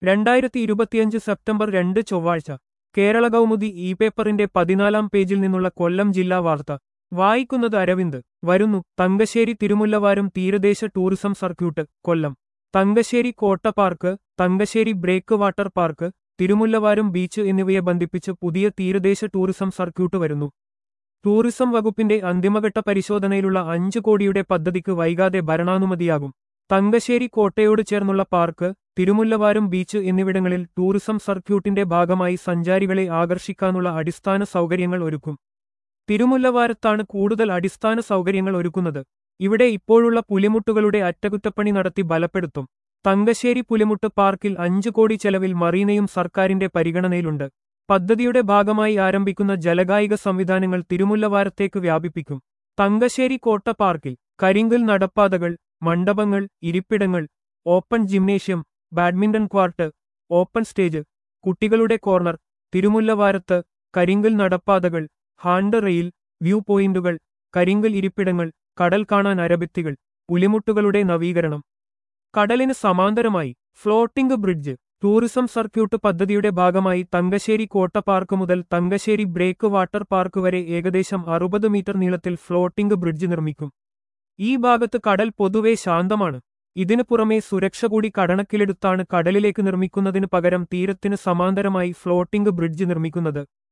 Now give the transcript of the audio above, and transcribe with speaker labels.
Speaker 1: രണ്ടായിരത്തി ഇരുപത്തിയഞ്ച് സെപ്റ്റംബർ രണ്ട് ചൊവ്വാഴ്ച കേരള കൗമുദി ഇ പേപ്പറിന്റെ പതിനാലാം പേജിൽ നിന്നുള്ള കൊല്ലം ജില്ലാ വാർത്ത വായിക്കുന്നത് അരവിന്ദ് വരുന്നു തങ്കശ്ശേരി തിരുമുല്ലവാരം തീരദേശ ടൂറിസം സർക്യൂട്ട് കൊല്ലം തങ്കശ്ശേരി കോട്ട park Thankassery break water park Thirumullavaram beach എന്നിവയെ ബന്ധിപ്പിച്ച് പുതിയ തീരദേശ ടൂറിസം സർക്യൂട്ട് വരുന്നു ടൂറിസം വകുപ്പിന്റെ അന്തിമഘട്ട പരിശോധനയിലുള്ള അഞ്ച് കോടിയുടെ പദ്ധതിക്ക് വൈകാതെ ഭരണാനുമതിയാകും തങ്കശ്ശേരി കോട്ടയോട് ചേർന്നുള്ള പാർക്ക് തിരുമുല്ലവാരം ബീച്ച് എന്നിവിടങ്ങളിൽ ടൂറിസം സർക്യൂട്ടിന്റെ ഭാഗമായി സഞ്ചാരികളെ ആകർഷിക്കാനുള്ള അടിസ്ഥാന സൗകര്യങ്ങൾ ഒരുക്കും തിരുമുല്ലവാരത്താണ് കൂടുതൽ അടിസ്ഥാന സൗകര്യങ്ങൾ ഒരുക്കുന്നത് ഇവിടെ ഇപ്പോഴുള്ള പുലിമുട്ടുകളുടെ അറ്റകുറ്റപ്പണി നടത്തി ബലപ്പെടുത്തും തങ്കശ്ശേരി പുലിമുട്ട് പാർക്കിൽ അഞ്ചു കോടി ചെലവിൽ മറീനയും സർക്കാരിന്റെ പരിഗണനയിലുണ്ട് പദ്ധതിയുടെ ഭാഗമായി ആരംഭിക്കുന്ന ജലകായിക സംവിധാനങ്ങൾ തിരുമുല്ലവാരത്തേക്ക് വ്യാപിപ്പിക്കും തങ്കശ്ശേരി കോട്ട പാർക്കിൽ കരിങ്കൽ നടപ്പാതകൾ മണ്ഡപങ്ങൾ ഇരിപ്പിടങ്ങൾ open gymnasium badminton court open stage കുട്ടികളുടെ കോർണർ തിരുമുല്ലവാരത്ത് കരിങ്കൽ നടപ്പാതകൾ ഹാൻഡ് റെയിൽ വ്യൂ പോയിന്റുകൾ കരിങ്കൽ ഇരിപ്പിടങ്ങൾ കടൽ കാണാൻ അരഭിത്തികൾ പുലിമുട്ടുകളുടെ നവീകരണം കടലിന് സമാന്തരമായി ഫ്ലോട്ടിംഗ് ബ്രിഡ്ജ് ടൂറിസം സർക്യൂട്ട് പദ്ധതിയുടെ ഭാഗമായി തങ്കശ്ശേരി കോട്ട പാർക്ക് മുതൽ തങ്കശ്ശേരി ബ്രേക്ക് വാട്ടർ പാർക്ക് വരെ ഏകദേശം അറുപത് മീറ്റർ നീളത്തിൽ ഫ്ലോട്ടിംഗ് ബ്രിഡ്ജ് നിർമ്മിക്കും ഈ ഭാഗത്ത് കടൽ പൊതുവെ ശാന്തമാണ് ഇതിനു പുറമെ സുരക്ഷ കൂടി കടണക്കിലെടുത്താണ് കടലിലേക്ക് നിർമ്മിക്കുന്നതിനു പകരം തീരത്തിന് സമാന്തരമായി ഫ്ലോട്ടിംഗ് ബ്രിഡ്ജ് നിർമ്മിക്കുന്നത്